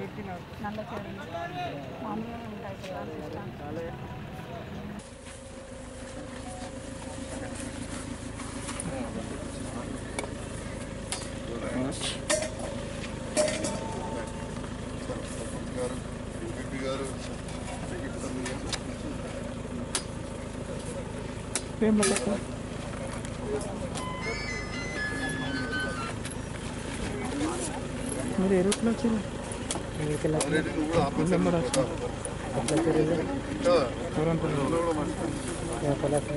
నల్ల చీరలు మామూలుగా ఉంటాయి కదా ఇస్తాను గారు ఎంపీ గారు మీరు ఏ రూట్లో వచ్చారు ఆల్రెడీ నువ్వు కూడా ఆపేసావు. ఇంకా నువ్వు కూడా మర్చిపోయావు.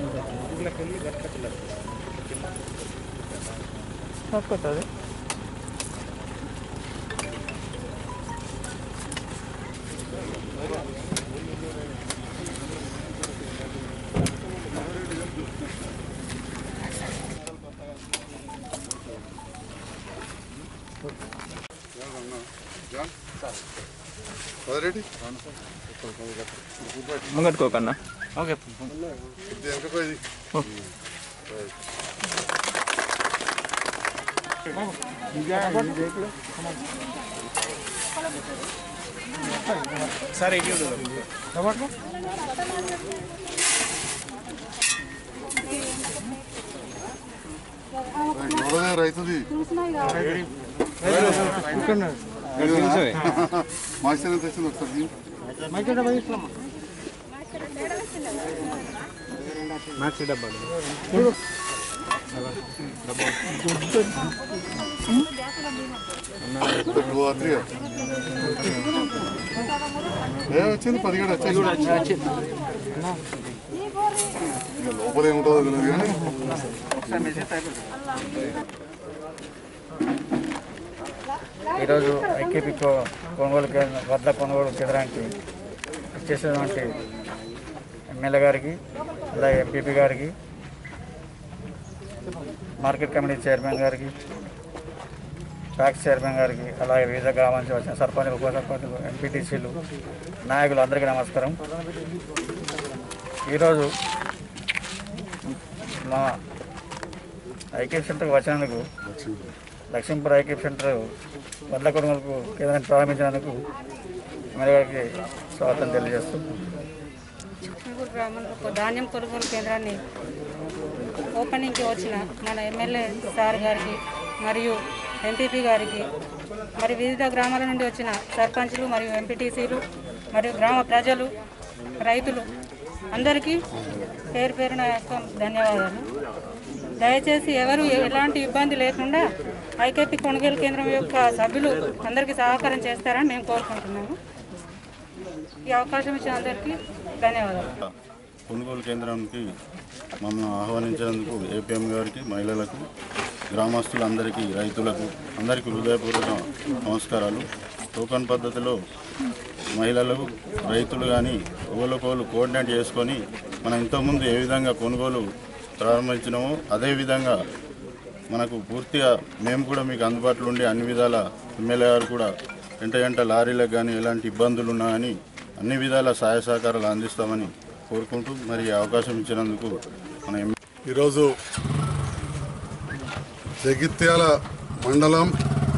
కొత్తది ఎవరన్నా? జాన్? పదరెడ్డి? ముంగట్టుకోకన్నా ఓకే ఇది వెనకపోయేది. సరే ఇటు ఎవరదే రైతుది మాస్టర్ ఎంత వచ్చింది ఒకసారి దీని? టూ ఆర్ త్రీ ఆ? ఏ వచ్చింది పదిహేడు వచ్చింది ఇక లోపల ఏముంటుందో తెలియదు కానీ ఈరోజు ఐకేపీ కొ- కొనుగోలు కేంద్రం వడ్ల కొనుగోలు కేంద్రానికి ఇచ్చేసినటువంటి ఎమ్మెల్యే గారికి అలాగే ఎంపీపీ గారికి మార్కెట్ కమిటీ చైర్మన్ గారికి ట్యాక్స్ చైర్మన్ గారికి అలాగే వివిధ గ్రామాల నుంచి వచ్చిన సర్పంచులు ఉప సర్పంచులు ఎంపీటీసీలు నాయకులు అందరికీ నమస్కారం ఈరోజు మా ఐకేపీ సెంటర్కి వచ్చినందుకు లక్ష్మీపుర ఐక్యప్ సెంటర్ వడ్ల కొనుగోలుకు కేంద్రాన్ని ప్రారంభించినందుకు ఎమ్మెల్యే గారికి స్వాగతం తెలియజేస్తూ లక్ష్మీపూర్ గ్రామంలో ధాన్యం కొనుగోలు కేంద్రాన్ని ఓపెనింగ్కి వచ్చిన మన ఎమ్మెల్యే సార్ గారికి మరియు ఎంపీపీ గారికి మరి వివిధ గ్రామాల నుండి వచ్చిన సర్పంచులు మరియు ఎంపీటీసీలు మరియు గ్రామ ప్రజలు రైతులు అందరికీ పేరు పేరున యొక్క ధన్యవాదాలు దయచేసి ఎవరు ఎలాంటి ఇబ్బంది లేకుండా ఐకేపీ కొనుగోలు కేంద్రం యొక్క సభ్యులు అందరికీ సహకారం చేస్తారని మేము కోరుకుంటున్నాము ఈ అవకాశం ఇచ్చిన అందరికీ ధన్యవాదాలు కొనుగోలు కేంద్రానికి మమ్మల్ని ఆహ్వానించినందుకు ఏపీఎం గారికి మహిళలకు గ్రామస్తులందరికీ రైతులకు అందరికీ హృదయపూర్వక నమస్కారాలు టోకన్ పద్ధతిలో మహిళలు రైతులు కానీ ఒకరికొకరు కోఆర్డినేట్ చేసుకొని మనం ఇంతకుముందు ఏ విధంగా కొనుగోలు ప్రారంభించినామో అదేవిధంగా మనకు పూర్తిగా మేము కూడా మీకు అందుబాటులో ఉండి అన్ని విధాల ఎమ్మెల్యే గారు కూడా వెంట గంట లారీలకు కానీ ఎలాంటి ఇబ్బందులు ఉన్నా కానీ అన్ని విధాల సహాయ సహకారాలు అందిస్తామని కోరుకుంటూ మరి ఈ అవకాశం ఇచ్చినందుకు మన ఎమ్మెల్యే ఈరోజు జగిత్యాల మండలం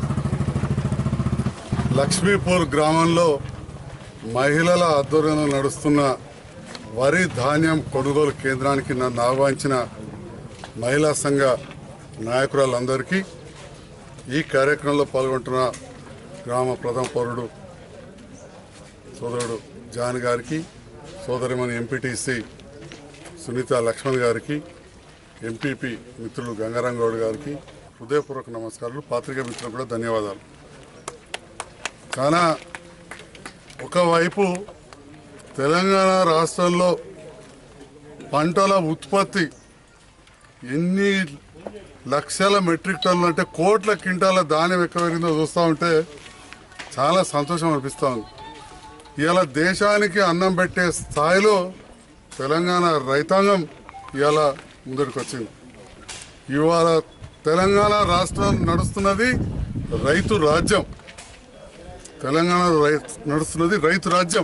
లక్ష్మీపూర్ గ్రామంలో మహిళల ఆధ్వర్యంలో నడుస్తున్న వరి ధాన్యం కొనుగోలు కేంద్రానికి నన్ను ఆహ్వానించిన మహిళా సంఘ నాయకురాలందరికీ ఈ కార్యక్రమంలో పాల్గొంటున్న గ్రామ ప్రథమ పౌరుడు సోదరుడు జాన్ గారికి సోదరిమణి ఎంపీటీసీ సునీత లక్ష్మణ్ గారికి ఎంపీపీ మిత్రులు గంగారాం గౌడ్ గారికి హృదయపూర్వక నమస్కారాలు పాత్రికా మిత్రులకు కూడా ధన్యవాదాలు చాలా ఒకవైపు తెలంగాణ రాష్ట్రంలో పంటల ఉత్పత్తి ఎన్ని లక్షల మెట్రిక్ టన్నులు అంటే కోట్ల క్వింటాల ధాన్యం ఎక్కువ పెరిగిందో చూస్తూ ఉంటే చాలా సంతోషం అనిపిస్తూ ఉంది ఇవాళ దేశానికి అన్నం పెట్టే స్థాయిలో తెలంగాణ రైతాంగం ఇవాళ ముందరికి వచ్చింది ఇవాళ తెలంగాణ రాష్ట్రం నడుస్తున్నది రైతు రాజ్యం తెలంగాణ రై- నడుస్తున్నది రైతు రాజ్యం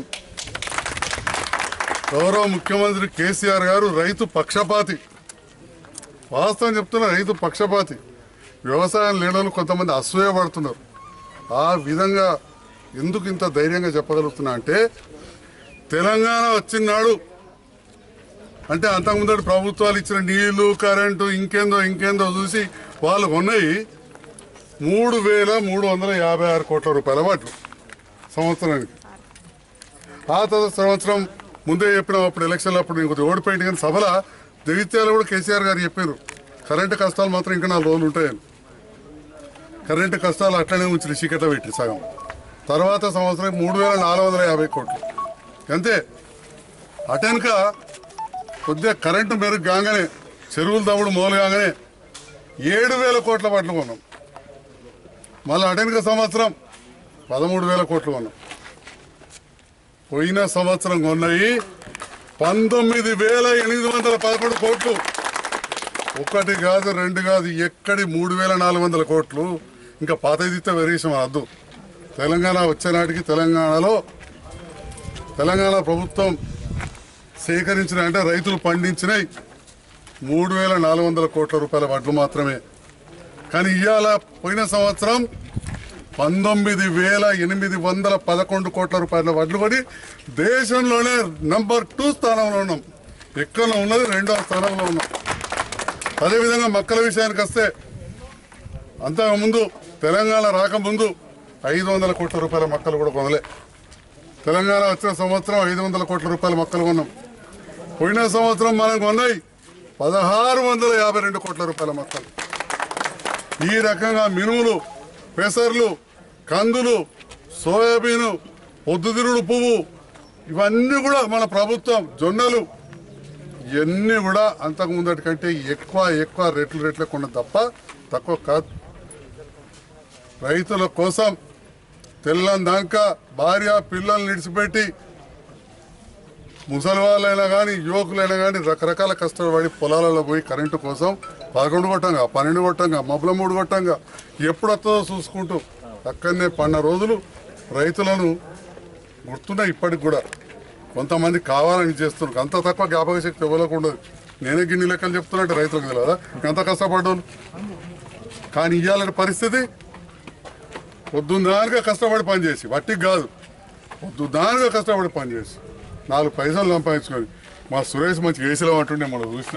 గౌరవ ముఖ్యమంత్రి కేసీఆర్ గారు రైతు పక్షపాతి వాస్తవం చెప్తున్న రైతు పక్షపాతి వ్యవసాయం లేని వాళ్ళు కొంతమంది అసూయపడుతున్నారు ఆ విధంగా ఎందుకు ఇంత ధైర్యంగా చెప్పగలుగుతున్నా అంటే తెలంగాణ వచ్చినాడు అంటే అంతకుముందు ప్రభుత్వాలు ఇచ్చిన నీళ్లు కరెంటు ఇంకేందో ఇంకేందో చూసి వాళ్ళు కొన్నాయి మూడు వేల మూడు వందల యాభై ఆరు కోట్ల రూపాయల వాటి సంవత్సరానికి ఆ తర్వాత సంవత్సరం ముందే చెప్పిన అప్పుడు ఎలక్షన్లు అప్పుడు నేను కొద్దిగా ఓడిపోయింది కానీ సభల జగిత్యాల కూడా కేసీఆర్ గారు చెప్పారు కరెంటు కష్టాలు మాత్రం ఇంకా నాలుగు రోజులు ఉంటాయని కరెంటు కష్టాలు అట్లనే ఉంచి చీకట పెట్టి సగం తర్వాత సంవత్సరం మూడు వేల నాలుగు వందల యాభై కోట్లు అంతే అటెనక కొద్దిగా కరెంటు మెరుగు కాగానే చెరువులు తవ్వుడు మొదలు కాగానే ఏడు వేల కోట్ల పట్లు కొన్నాం మళ్ళీ అటెనక సంవత్సరం పదమూడు వేల కోట్లు కొన్నాం పోయిన సంవత్సరం కొన్నాయి పంతొమ్మిది వేల ఎనిమిది వందల పదకొండు కోట్లు ఒకటి కాదు రెండు కాదు ఎక్కడి మూడు వేల నాలుగు వందల కోట్లు ఇంకా పాతదితే వెరీసం అద్దు తెలంగాణ వచ్చే నాటికి తెలంగాణలో తెలంగాణ ప్రభుత్వం సేకరించిన అంటే రైతులు పండించినవి మూడు వేల నాలుగు వందల కోట్ల రూపాయల వడ్లు మాత్రమే కానీ ఇవాళ పోయిన సంవత్సరం పంతొమ్మిది వేల ఎనిమిది వందల పదకొండు కోట్ల రూపాయల వడ్లు పడి దేశంలోనే నంబర్ టూ స్థానంలో ఉన్నాం ఎక్కడ ఉన్నది రెండవ స్థానంలో ఉన్నాం అదేవిధంగా మొక్కల విషయానికి వస్తే అంతకుముందు తెలంగాణ రాకముందు ఐదు వందల కోట్ల రూపాయల మొక్కలు కూడా కొనలే తెలంగాణ వచ్చిన సంవత్సరం ఐదు వందల కోట్ల రూపాయల మొక్కలు కొన్నాం పోయిన సంవత్సరం మనం కొన్నాయి పదహారు వందల యాభై రెండు కోట్ల రూపాయల మొక్కలు ఈ రకంగా మినుములు పెసర్లు కందులు సోయాబీను పొద్దుతిరుడు పువ్వు ఇవన్నీ కూడా మన ప్రభుత్వం జొన్నలు ఇవన్నీ కూడా అంతకు ముందటి కంటే ఎక్కువ ఎక్కువ రెట్లు రెట్లు కొన్న తప్ప తక్కువ కాదు రైతుల కోసం తెల్లని దాకా భార్య పిల్లల్ని విడిచిపెట్టి ముసలి వాళ్ళైనా కానీ యువకులైనా కానీ రకరకాల కష్టాలు పడి పొలాలలో పోయి కరెంటు కోసం పదకొండు కొట్టంగా పన్నెండు కొట్టంగా మబ్బుల మూడు కొట్టంగా ఎప్పుడు వస్తుందో చూసుకుంటూ అక్కడనే పన్న రోజులు రైతులను గుర్తున్నాయి ఇప్పటికి కూడా కొంతమంది కావాలని చేస్తున్నారు అంత తక్కువ జ్ఞాపక శక్తి ఇవ్వలేక ఉండదు నేనే గిన్ని లెక్కలు చెప్తున్నట్టు రైతులకు తెలియదా ఎంత కష్టపడ్డాను కానీ ఇవ్వాలని పరిస్థితి పొద్దున్నానుగా కష్టపడి పనిచేసి వట్టికి కాదు పొద్దున్నానుగా కష్టపడి పనిచేసి నాలుగు పైసలు సంపాదించుకొని మా సురేష్ మంచి ఏసీలో అంటుండే మనం చూసిన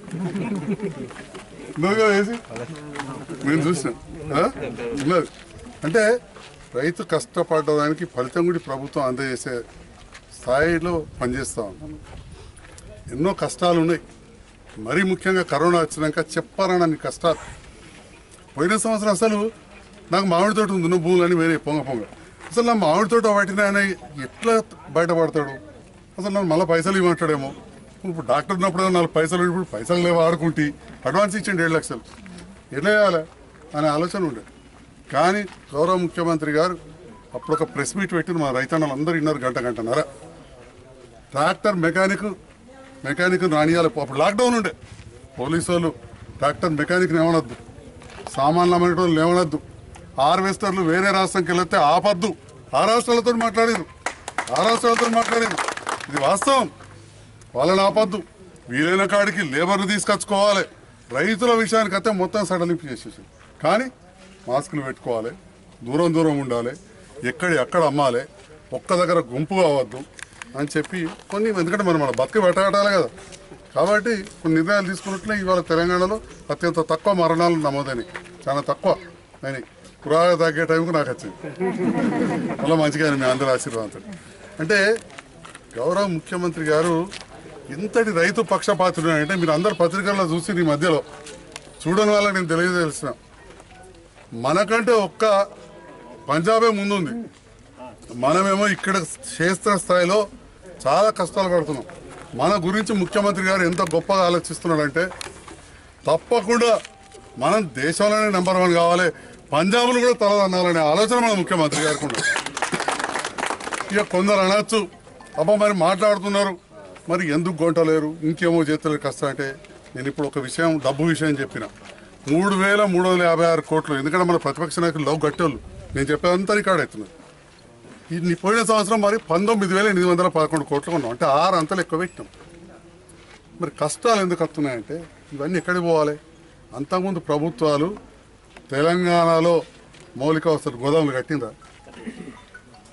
నువ్వుగా వేసి నేను చూసిన ఆ? ఉన్నది అంటే రైతు కష్టపడడానికి ఫలితం కూడా ఈ ప్రభుత్వం అందజేసే స్థాయిలో పనిచేస్తా ఉన్నాం ఎన్నో కష్టాలు ఉన్నాయి మరీ ముఖ్యంగా కరోనా వచ్చినాక చెప్పారనని కష్టాలు పోయిన సంవత్సరం అసలు నాకు మామిడి తోట ఉంది నువ్వు భూములని వేరే పొంగ పొంగ అసలు నా మామిడి తోట వాటిని ఆయన ఎట్లా బయటపడతాడు అసలు నన్ను మళ్ళీ పైసలు ఇవ్వమంటాడేమో ఇప్పుడు డాక్టర్ ఉన్నప్పుడు నాలుగు పైసలు ఇప్పుడు పైసలు లేవు ఆడుకుంటే అడ్వాన్స్ ఇచ్చిండి ఏడు లక్షలు ఎట్లా చేయాలి అనే ఆలోచన ఉండే కానీ గౌరవ ముఖ్యమంత్రి గారు అప్పుడు ఒక ప్రెస్ మీట్ పెట్టి మా రైతన్నలు అందరూ విన్నారు గంట గంటన్నర ట్రాక్టర్ మెకానిక్ మెకానిక్ రానియాలి అప్పుడు లాక్డౌన్ ఉండే పోలీసు వాళ్ళు ట్రాక్టర్ మెకానిక్ ఏమనొద్దు సామాన్లు అమ్మేటోళ్ళు లేవనొద్దు హార్వెస్టర్లు వేరే రాష్ట్రంకి వెళ్తే ఆపద్దు ఆ రాష్ట్రాలతో మాట్లాడారు ఆ రాష్ట్రాలతో మాట్లాడారు ఇది వాస్తవం వాళ్ళని ఆపద్దు వీలైన కాడికి లేబర్ని తీసుకొచ్చుకోవాలి రైతుల విషయానికి అయితే మొత్తం సడలింపు చేసేసి కానీ మాస్కులు పెట్టుకోవాలి దూరం దూరం ఉండాలి ఎక్కడి అక్కడ అమ్మాలి ఒక్క దగ్గర గుంపు కావద్దు అని చెప్పి కొన్ని ఎందుకంటే మనం మన బతుకు పెట్టగట్టాలి కదా కాబట్టి కొన్ని నిర్ణయాలు తీసుకున్నట్లే ఇవాళ తెలంగాణలో అత్యంత తక్కువ మరణాలు నమోదని చాలా తక్కువ అని పురాగా తగ్గే టైంకు నాకు వచ్చింది అలా మంచిగా మీ అందరి ఆశీర్వాదంతో అంటే గౌరవ ముఖ్యమంత్రి గారు ఇంతటి రైతు పక్షపాతుడు అంటే మీరు అందరు పత్రికల్లో చూసి ఈ మధ్యలో చూడని వాళ్ళకి నేను తెలియజేసిన మనకంటే ఒక్క పంజాబే ముందుంది మనమేమో ఇక్కడ క్షేత్ర స్థాయిలో చాలా కష్టాలు పడుతున్నాం మన గురించి ముఖ్యమంత్రి గారు ఎంత గొప్పగా ఆలోచిస్తున్నాడంటే తప్పకుండా మనం దేశంలోనే నెంబర్ వన్ కావాలి పంజాబ్ను కూడా తలదన్నాలనే ఆలోచన మన ముఖ్యమంత్రి గారికి ఉన్నది ఇక కొందరు అనొచ్చు అబ్బా మరి మాట్లాడుతున్నారు మరి ఎందుకు గొంటలేరు ఇంకేమో చేతలేరు కష్టం అంటే నేను ఇప్పుడు ఒక విషయం డబ్బు విషయం చెప్పిన మూడు వేల మూడు వందల యాభై ఆరు కోట్లు ఎందుకంటే మన ప్రతిపక్ష నాయకులు లవ్ గట్టోళ్ళు నేను చెప్పేదంతా రికార్డ్ అవుతున్నారు ఈ పోయిన సంవత్సరం మరి పంతొమ్మిది వేల ఎనిమిది వందల పదకొండు కోట్లు కొన్నాం అంటే ఆరు అంతలు ఎక్కువ పెట్టినాం మరి కష్టాలు ఎందుకు వస్తున్నాయంటే ఇవన్నీ ఎక్కడికి పోవాలి అంతకుముందు ప్రభుత్వాలు తెలంగాణలో మౌలిక వసతులు గోదాములు కట్టిందా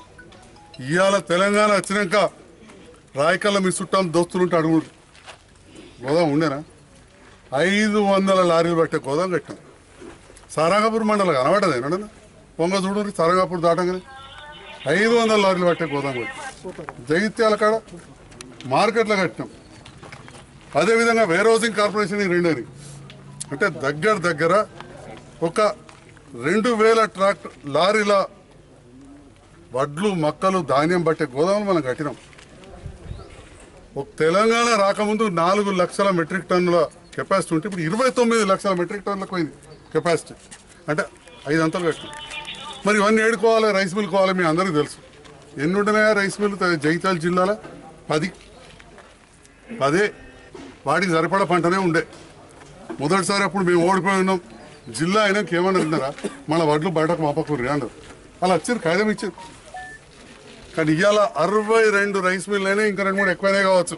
ఇవాళ తెలంగాణ వచ్చినాక రాయకల్ల మీ చుట్టాం దోస్తులుంటే అడుగు గోదాం ఉండేనా ఐదు వందల లారీలు పట్టే గోదాం కట్టాం సారంగాపూర్ మండలం కనబడదు ఏమన్నా పొంగ చూడు సారంగాపూర్ దాటంగానే ఐదు వందల లారీలు పట్టే గోదాం కట్టాం జగిత్యాల కాడ మార్కెట్లో కట్టినాం అదేవిధంగా వేర్ హౌసింగ్ కార్పొరేషన్ ఈ రెండని అంటే దగ్గర దగ్గర ఒక రెండు వేల ట్రాక్టర్ లారీల వడ్లు మొక్కలు ధాన్యం పట్టే గోదాములు మనం కట్టినాం ఒక తెలంగాణ రాకముందు నాలుగు లక్షల మెట్రిక్ టన్నుల కెపాసిటీ ఉంటే ఇప్పుడు ఇరవై తొమ్మిది లక్షల మెట్రిక్ టన్నులకు పోయింది కెపాసిటీ అంటే ఐదు అంతలు కట్టినాం మరి ఇవన్నీ ఏడుకోవాలి రైస్ మిల్ కోవాలి మీ అందరికీ తెలుసు ఎన్ని ఉంటున్నాయా రైస్ మిల్ జగిత్యాల జిల్లాలో పది పదే వాటికి సరిపడా పంటనే ఉండే మొదటిసారి అప్పుడు మేము ఓడిపోయి ఉన్నాం జిల్లా అయినా ఏమన్నా అన్నారా మన వడ్లు బయటకు మాపకూరి అన్నారు అలా వచ్చారు కాగితం ఇచ్చారు కానీ ఇవాళ అరవై రెండు రైస్ మిల్లు అయినా ఇంకా రెండు మూడు ఎక్కువనే కావచ్చు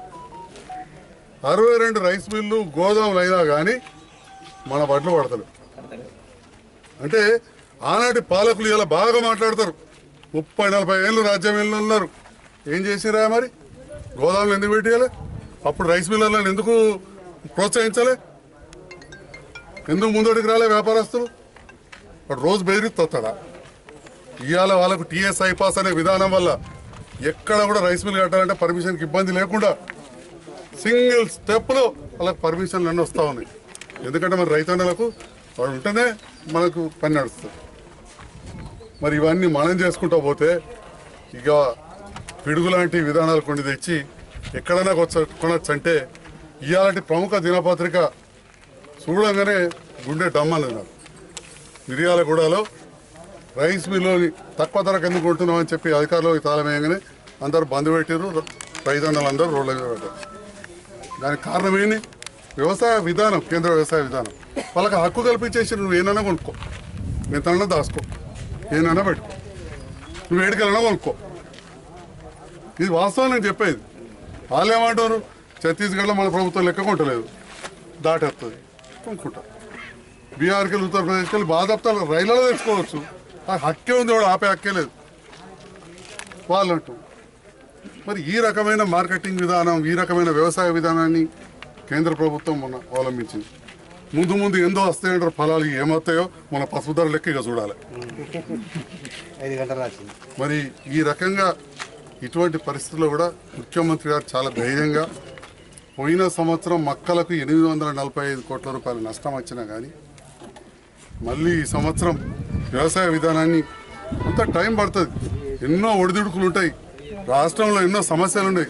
అరవై రెండు రైస్ మిల్లు గోదాములు అయినా కానీ మన వడ్లు పడతలు అంటే ఆనాటి పాలకులు ఇలా బాగా మాట్లాడతారు ముప్పై నలభై ఏళ్ళు రాజ్యం ఏళ్ళు ఉన్నారు ఏం చేసిరా మరి గోదాములు ఎందుకు పెట్టేయాలి అప్పుడు రైస్ మిల్లర్లను ఎందుకు ప్రోత్సహించాలి ఎందుకు ముందడికి రాలే వ్యాపారస్తులు వాడు రోజు బెదిరిస్తాడా ఇవాళ వాళ్ళకు టీఎస్ ఐపాస్ అనే విధానం వల్ల ఎక్కడ కూడా రైస్ మిల్ కట్టాలంటే పర్మిషన్కి ఇబ్బంది లేకుండా సింగిల్ స్టెప్లో వాళ్ళకి పర్మిషన్లు అన్నీ వస్తూ ఉన్నాయి ఎందుకంటే మరి రైతన్నలకు వాడు ఉంటేనే మనకు పని నడుస్తుంది మరి ఇవన్నీ మనం చేసుకుంటూ పోతే ఇక పిడుగు లాంటి విధానాలు కొన్ని తెచ్చి ఎక్కడైనా కొచ్చ కొనొచ్చు అంటే ఇలాంటి ప్రముఖ దినపత్రిక చూడంగానే గుండె డమ్మన్నది నాకు మిర్యాలగూడలో రైస్ మిల్లుని తక్కువ ధరకు ఎందుకు కొంటున్నామని చెప్పి అధికారులు తాళం వేయగానే అందరూ బంద్ పెట్టారు రైతన్నలు అందరూ రోడ్ల మీద పడ్డారు దానికి కారణం ఏంటి వ్యవసాయ విధానం కేంద్ర వ్యవసాయ విధానం వాళ్ళకి హక్కు కల్పించేసి నువ్వు ఏనైనా కొనుక్కో ఎంతైనా దాచుకో ఏనైనా పెట్టుకో నువ్వు ఏడికెళ్ళినా కొనుక్కో ఇది వాస్తవం నేను చెప్పేది వాళ్ళు ఏమంటారు ఛత్తీస్గఢ్లో మన ప్రభుత్వం లెక్క కొంటలేదు దాటేస్తుంది కొనుక్కుంటా బీహార్కి వెళ్ళి ఉత్తరప్రదేశ్కి వెళ్ళి బాధప్తాలు రైళ్లలో తెచ్చుకోవచ్చు ఆ హక్కే ఉంది వాడు ఆపే హక్కే లేదు వాళ్ళంటూ మరి ఈ రకమైన మార్కెటింగ్ విధానం ఈ రకమైన వ్యవసాయ విధానాన్ని కేంద్ర ప్రభుత్వం మొన్న అవలంబించింది ముందు ముందు ఎందో వస్తాయంటారు ఫలాలు ఏమవుతాయో మన పసుపు ధర లెక్క ఇక చూడాలి ఐదు గంటలు వచ్చింది మరి ఈ రకంగా ఇటువంటి పరిస్థితుల్లో కూడా ముఖ్యమంత్రి గారు చాలా ధైర్యంగా పోయిన సంవత్సరం మక్కలకు ఎనిమిది వందల నలభై ఐదు కోట్ల రూపాయల నష్టం వచ్చినా కానీ మళ్ళీ ఈ సంవత్సరం వ్యవసాయ విధానాన్ని అంత టైం పడుతుంది ఎన్నో ఒడిదుడుకులు ఉంటాయి రాష్ట్రంలో ఎన్నో సమస్యలు ఉన్నాయి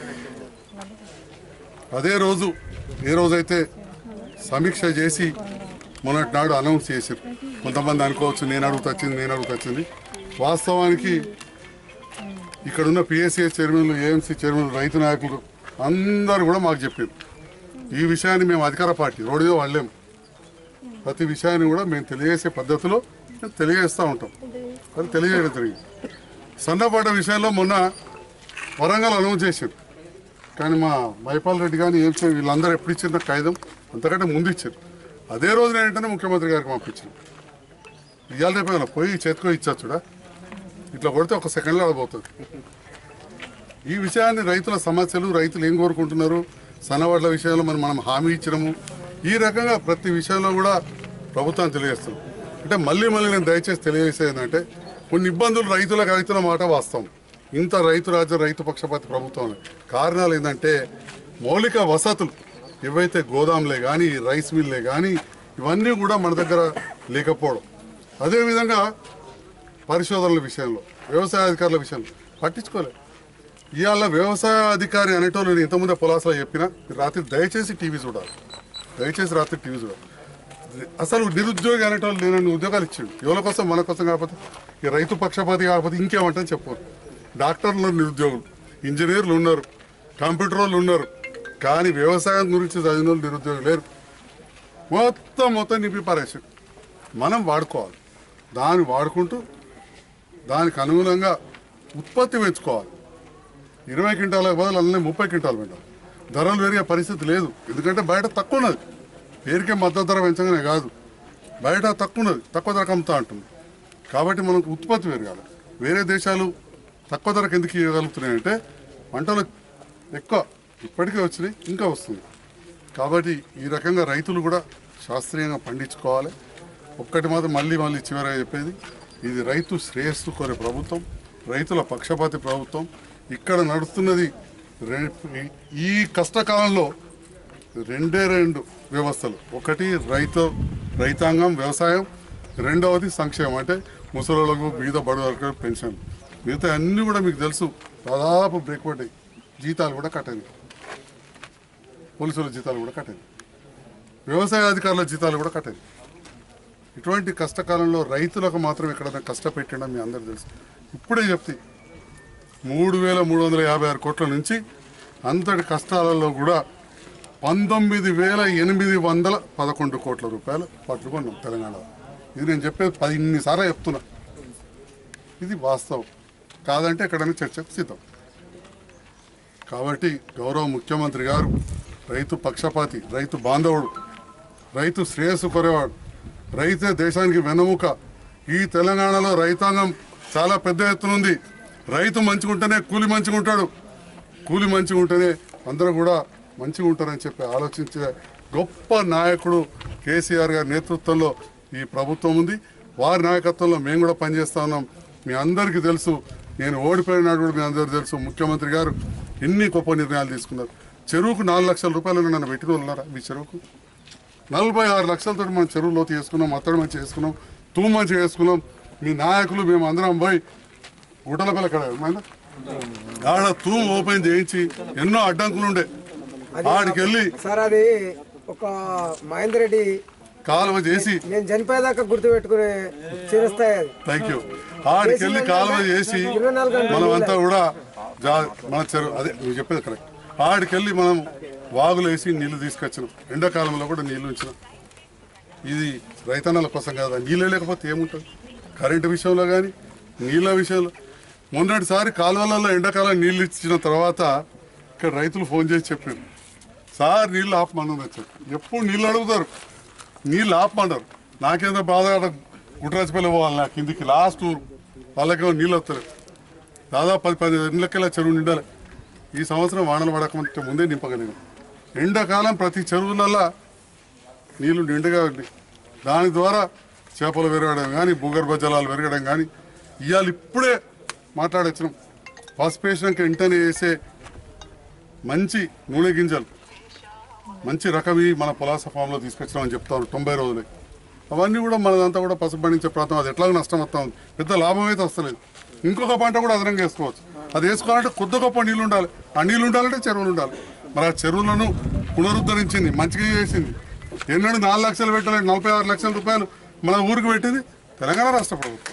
అదే రోజు ఏ రోజైతే సమీక్ష చేసి మొన్నటి నాడు అనౌన్స్ చేశారు కొంతమంది అనుకోవచ్చు నేను అడుగుతా వచ్చింది నేను అడుగుతా వచ్చింది వాస్తవానికి ఇక్కడున్న పిఎస్సిఎస్ చైర్మన్లు ఏఎంసీ చైర్మన్లు రైతు నాయకులు అందరూ కూడా మాకు చెప్పారు ఈ విషయాన్ని మేము అధికార పార్టీ రోడ్డుగా వాళ్ళేం ప్రతి విషయాన్ని కూడా మేము తెలియజేసే పద్ధతిలో మేము తెలియజేస్తూ ఉంటాం అది తెలియజేయడం జరిగింది సన్నపాట విషయంలో మొన్న వరంగల్ అనౌన్స్ చేశారు కానీ మా మైపాల్ రెడ్డి కానీ ఏం చేయరు వీళ్ళందరూ ఎప్పుడు ఇచ్చిన కాగితం అంతకంటే ముందు ఇచ్చారు అదే రోజున ఏంటంటే ముఖ్యమంత్రి గారికి పంపించారు ఇవాళ రేపు ఏమైనా పోయి చేతికో ఇచ్చచ్చుడా ఇట్లా కొడితే ఒక సెకండ్లో అది పోతుంది ఈ విషయాన్ని రైతుల సమస్యలు రైతులు ఏం కోరుకుంటున్నారు సన్నవాడ్ల విషయంలో మనం మనం హామీ ఇచ్చినాము ఈ రకంగా ప్రతి విషయంలో కూడా ప్రభుత్వం తెలియజేస్తుంది అంటే మళ్ళీ మళ్ళీ నేను దయచేసి తెలియజేసేది ఏంటంటే కొన్ని ఇబ్బందులు రైతులకు రైతుల మాట వాస్తవం ఇంత రైతు రాజ్య రైతు పక్షపాతి ప్రభుత్వం కారణాలు ఏంటంటే మౌలిక వసతులు ఏవైతే గోదాంలే కానీ రైస్ మిల్లే కానీ ఇవన్నీ కూడా మన దగ్గర లేకపోవడం అదేవిధంగా పరిశోధనల విషయంలో వ్యవసాయ అధికారుల విషయంలో పట్టించుకోలేదు ఇవాళ వ్యవసాయ అధికారి అనేటోళ్ళు నేను ఇంతకుముందే పొలాసలో చెప్పినా మీరు రాత్రి దయచేసి టీవీ చూడాలి దయచేసి రాత్రి టీవీ చూడాలి అసలు నిరుద్యోగి అనేటోళ్ళు నేను ఉద్యోగాలు ఇచ్చాడు ఎవరి కోసం మన కోసం కాకపోతే ఈ రైతు పక్షపాతి కాకపోతే ఇంకేమంటని చెప్పారు డాక్టర్లు నిరుద్యోగులు ఇంజనీర్లు ఉన్నారు కంప్యూటర్ వాళ్ళు ఉన్నారు కానీ వ్యవసాయం గురించి చదివిన వాళ్ళు నిరుద్యోగులు లేరు మొత్తం మొత్తం నింపి పారేసారు మనం వాడుకోవాలి దాన్ని వాడుకుంటూ దానికి అనుగుణంగా ఉత్పత్తి పెంచుకోవాలి ఇరవై క్వింటాలకు బదులు అన్నీ ముప్పై క్వింటాలు పెట్టాలి ధరలు పెరిగే పరిస్థితి లేదు ఎందుకంటే బయట తక్కువ ఉన్నది పేరుకే మద్దతు ధర పెంచగానే కాదు బయట తక్కువ ఉన్నది తక్కువ ధరకు అమ్ముతా అంటుంది కాబట్టి మనకు ఉత్పత్తి పెరగాలి వేరే దేశాలు తక్కువ ధరకు ఎందుకు ఇవ్వగలుగుతున్నాయంటే పంటలు ఎక్కువ ఇప్పటికే వచ్చినాయి ఇంకా వస్తుంది కాబట్టి ఈ రకంగా రైతులు కూడా శాస్త్రీయంగా పండించుకోవాలి ఒక్కటి మాత్రం మళ్ళీ మళ్ళీ చివరిగా చెప్పేది ఇది రైతు శ్రేయస్సు కోరే ప్రభుత్వం రైతుల పక్షపాతి ప్రభుత్వం ఇక్కడ నడుస్తున్నది రె- ఈ కష్టకాలంలో రెండే రెండు వ్యవస్థలు ఒకటి రైతు రైతాంగం వ్యవసాయం రెండవది సంక్షేమం అంటే ముసలోళ్ళకు బీద బడులకు పెన్షన్ మిగతా అన్నీ కూడా మీకు తెలుసు దాదాపు బ్రేక్ పడ్డాయి జీతాలు కూడా కట్టండి పోలీసుల జీతాలు కూడా కట్టండి వ్యవసాయ అధికారుల జీతాలు కూడా కట్టండి ఇటువంటి కష్టకాలంలో రైతులకు మాత్రం ఎక్కడైనా కష్టపెట్టడం మీ అందరూ తెలుసు ఇప్పుడే చెప్తే మూడు వేల మూడు వందల యాభై ఆరు కోట్ల నుంచి అంతటి కష్టాలలో కూడా పంతొమ్మిది వేల ఎనిమిది వందల పదకొండు కోట్ల రూపాయలు పట్టుకున్నాం తెలంగాణలో ఇది నేను చెప్పేది పది ఇన్నిసార్లు చెప్తున్నా ఇది వాస్తవం కాదంటే ఎక్కడైనా చర్చకు సిద్ధం కాబట్టి గౌరవ ముఖ్యమంత్రి గారు రైతు పక్షపాతి రైతు బాంధవుడు రైతు శ్రేయస్సు కొరేవాడు రైతే దేశానికి వెన్నెముక ఈ తెలంగాణలో రైతాంగం చాలా పెద్ద ఎత్తున ఉంది రైతు మంచిగా ఉంటేనే కూలి మంచిగా ఉంటాడు కూలి మంచిగా ఉంటేనే అందరూ కూడా మంచిగా ఉంటారని చెప్పి ఆలోచించే గొప్ప నాయకుడు కేసీఆర్ గారి నేతృత్వంలో ఈ ప్రభుత్వం ఉంది వారి నాయకత్వంలో మేము కూడా పనిచేస్తా ఉన్నాం మీ అందరికీ తెలుసు నేను ఓడిపోయినాడు కూడా మీ అందరికీ తెలుసు ముఖ్యమంత్రి గారు ఎన్ని గొప్ప నిర్ణయాలు తీసుకున్నారు చెరువుకు నాలుగు లక్షల రూపాయలు నన్ను పెట్టిన వాళ్ళు ఉన్నారా మీ చెరువుకు నలభై ఆరు లక్షలతో మనం చెరువు లోతు చేసుకున్నాం అత్తడి మంచి చేసుకున్నాం తూము మంచి చేసుకున్నాం మీ నాయకులు మేము అందరం పోయి గుట్టల పిల్ల కడ ఆడ తూము ఓపెన్ చేయించి ఎన్నో అడ్డంకులు ఉండే ఆడికి వెళ్ళి సార్ అది ఒక మహేందర్ రెడ్డి కాలువ చేసి నేను చనిపోయేదాకా గుర్తు పెట్టుకునే చిరుస్తాయి అది థ్యాంక్ యూ ఆడికి వెళ్ళి కాలువ చేసి మనం అంతా కూడా జా- మన చెరువు అదే నువ్వు చెప్పేది కరెక్ట్ ఆడికి వెళ్ళి మనం వాగులు వేసి నీళ్లు తీసుకొచ్చినాం ఎండాకాలంలో కూడా నీళ్లు ఉంచినాం ఇది రైతన్నల కోసం కాదా నీళ్ళే లేకపోతే ఏముంటుంది కరెంటు విషయంలో కానీ నీళ్ళ విషయంలో మొన్నటిసారి కాలువలలో ఎండాకాలం నీళ్ళు ఇచ్చిన తర్వాత ఇక్కడ రైతులు ఫోన్ చేసి చెప్పారు సార్ నీళ్ళు ఆపమన్నారు వచ్చారు ఎప్పుడు నీళ్ళు అడుగుతారు నీళ్ళు ఆపమన్నారు నాకేందో బాధ గుట్రాజపల్లి పోవాలి నా కిందికి లాస్ట్ ఊరు వాళ్ళకేమో నీళ్ళు వస్తారు దాదాపు పది పది నెలలకెళ్ళా చెరువు నిండాలి ఈ సంవత్సరం వానలు పడకమంటే ముందే నింపగలిగాం ఎండాకాలం ప్రతి చెరువులలో నీళ్లు నిండుగా ఉంది దాని ద్వారా చేపలు పెరగడం కానీ భూగర్భ జలాలు పెరగడం కానీ ఇవాళ ఇప్పుడే మాట్లాడొచ్చినాం పసుపేసినాక వెంటనే వేసే మంచి నూనె గింజలు మంచి రకమి మన పొలాస ఫామ్లో తీసుకొచ్చినామని చెప్తాను తొంభై రోజులే అవన్నీ కూడా మనదంతా కూడా పసుపు పండించే ప్రాంతం అది ఎట్లాగో నష్టం వస్తా ఉంది పెద్ద లాభం అయితే వస్తలేదు ఇంకొక పంట కూడా అదనంగా వేసుకోవచ్చు అది వేసుకోవాలంటే కొద్ది గొప్ప నీళ్ళు ఉండాలి ఆ నీళ్ళు ఉండాలంటే చెరువులు ఉండాలి మరి ఆ చెరువులను పునరుద్ధరించింది మంచిగా చేసింది ఎన్నడూ నాలుగు లక్షలు పెట్టాలంటే నలభై ఆరు లక్షల రూపాయలు మన ఊరికి పెట్టింది తెలంగాణ రాష్ట్ర ప్రభుత్వం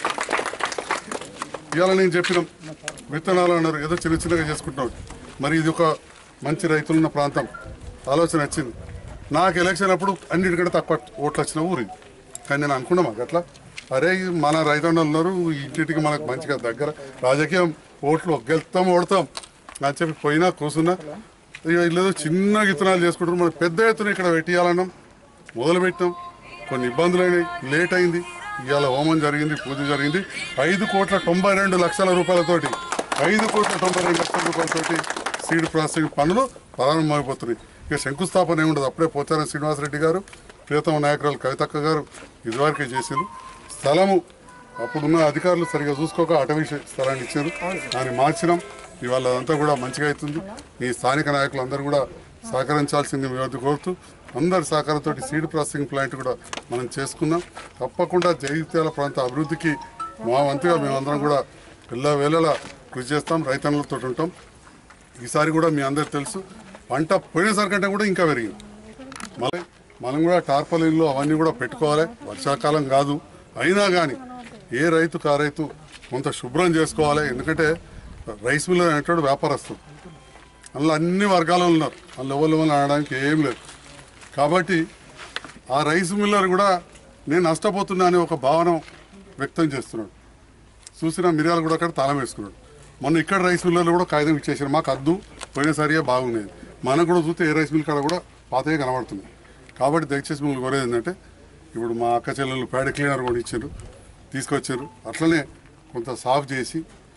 ఇవాళ నేను చెప్పినాం విత్తనాలు అన్నారు ఏదో చిన్న చిన్నగా చేసుకుంటున్నాడు మరి ఇది ఒక మంచి రైతులున్న ప్రాంతం ఆలోచన వచ్చింది నాకు ఎలక్షన్ అప్పుడు అన్నిటికంటే తక్కువ ఓట్లు వచ్చిన ఊరు ఇది కానీ నేను అనుకున్నా మాకు అట్లా అరే ఇది మన రైతన్నలు ఉన్నారు ఇంటింటికి మనకు మంచిగా దగ్గర రాజకీయం ఓట్లు గెలుస్తాం ఓడతాం అని చెప్పి పోయినా కూర్చున్నా ఇక వీళ్ళేదో చిన్న విత్తనాలు చేసుకుంటారు మనం పెద్ద ఎత్తున ఇక్కడ పెట్టియాలన్నాం మొదలు పెట్టినాం కొన్ని ఇబ్బందులు అయినాయి లేట్ అయింది ఇవాళ హోమం జరిగింది పూజ జరిగింది ఐదు కోట్ల తొంభై రెండు లక్షల రూపాయలతోటి ఐదు కోట్ల తొంభై రెండు లక్షల రూపాయలతోటి సీడ్ ప్రాసెసింగ్ పనులు ప్రారంభమైపోతున్నాయి ఇక శంకుస్థాపన ఏముండదు అప్పుడే పోచారం శ్రీనివాసరెడ్డి గారు ప్రియతమ నాయకురాలు కవితక్క గారు ఇదివరకే చేశారు స్థలము అప్పుడున్న అధికారులు సరిగా చూసుకోక అటవీ స్థలాన్ని ఇచ్చారు దాన్ని మార్చినాం ఇవాళ అదంతా కూడా మంచిగా అవుతుంది ఈ స్థానిక నాయకులు అందరూ కూడా సహకరించాల్సింది మీ వద్ద కోరుతూ అందరి సహకారంతో సీడ్ ప్రాసెసింగ్ ప్లాంట్ కూడా మనం చేసుకుందాం తప్పకుండా జగిత్యాల ప్రాంత అభివృద్ధికి మా వంతుగా మేమందరం కూడా పిల్ల వేళలా కృషి చేస్తాం రైతన్నలతో ఉంటాం ఈసారి కూడా మీ అందరికి తెలుసు పంట పోయినసారి కంటే కూడా ఇంకా పెరిగింది మళ్ళీ మనం కూడా టార్పలిన్లు అవన్నీ కూడా పెట్టుకోవాలి వర్షాకాలం కాదు అయినా కానీ ఏ రైతు కా రైతు కొంత శుభ్రం చేసుకోవాలి ఎందుకంటే రైస్ మిల్ అనేటువంటి వ్యాపారస్తులు అందులో అన్ని వర్గాలు ఉన్నారు అందులో ఎవరు ఎవరు అనడానికి ఏం లేదు కాబట్టి ఆ రైస్ మిల్లర్ కూడా నేను నష్టపోతున్నా అనే ఒక భావన వ్యక్తం చేస్తున్నాడు చూసిన మిరియాలు కూడా అక్కడ తాళం వేసుకున్నాడు మొన్న ఇక్కడ రైస్ మిల్లర్లు కూడా కాగితం ఇచ్చేసారు మాకు అద్దు పోయినసారిగా బాగుండేది మనకు కూడా చూస్తే ఏ రైస్ మిల్ కాడ కూడా పాతగా కనబడుతుంది కాబట్టి దయచేసి మిమ్మల్ని కోరేది ఏంటంటే ఇప్పుడు మా అక్క చెల్లెలు ప్యాడ్ క్లీనర్ కూడా ఇచ్చారు తీసుకొచ్చారు అట్లనే కొంత సాఫ్ చేసి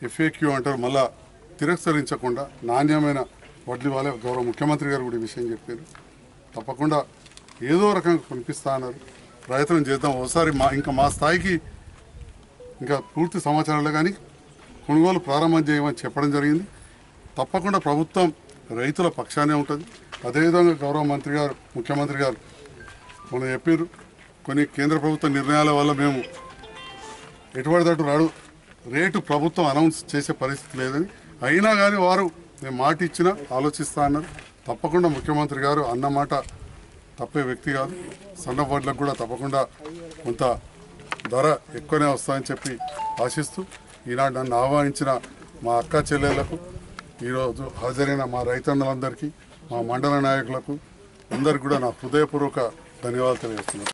ఎఫ్ఏక్యూ అంటారు మళ్ళా తిరస్కరించకుండా నాణ్యమైన వడ్లు ఇవ్వాలి గౌరవ ముఖ్యమంత్రి గారు కూడా ఈ విషయం చెప్పారు తప్పకుండా ఏదో రకంగా కొనిపిస్తా అన్నారు ప్రయత్నం చేద్దాం ఒకసారి మా ఇంకా మా స్థాయికి ఇంకా పూర్తి సమాచారాలు కానీ కొనుగోలు ప్రారంభం చేయమని చెప్పడం జరిగింది తప్పకుండా ప్రభుత్వం రైతుల పక్షానే ఉంటుంది అదేవిధంగా గౌరవ మంత్రి గారు ముఖ్యమంత్రి గారు మొన్న చెప్పారు కొన్ని కేంద్ర ప్రభుత్వ నిర్ణయాల వల్ల మేము ఎటువంటి తట్టు రాడు రేటు ప్రభుత్వం అనౌన్స్ చేసే పరిస్థితి లేదని అయినా కానీ వారు నేను మాట ఇచ్చినా ఆలోచిస్తా అన్నారు తప్పకుండా ముఖ్యమంత్రి గారు అన్నమాట తప్పే వ్యక్తి కాదు సన్న వడ్లకు కూడా తప్పకుండా కొంత ధర ఎక్కువనే వస్తాయని చెప్పి ఆశిస్తూ ఈనాడు నన్ను ఆహ్వానించిన మా అక్క చెల్లెళ్లకు ఈరోజు హాజరైన మా రైతన్నలందరికీ మా మండల నాయకులకు అందరికీ కూడా నా హృదయపూర్వక ధన్యవాదాలు తెలియజేస్తున్నాను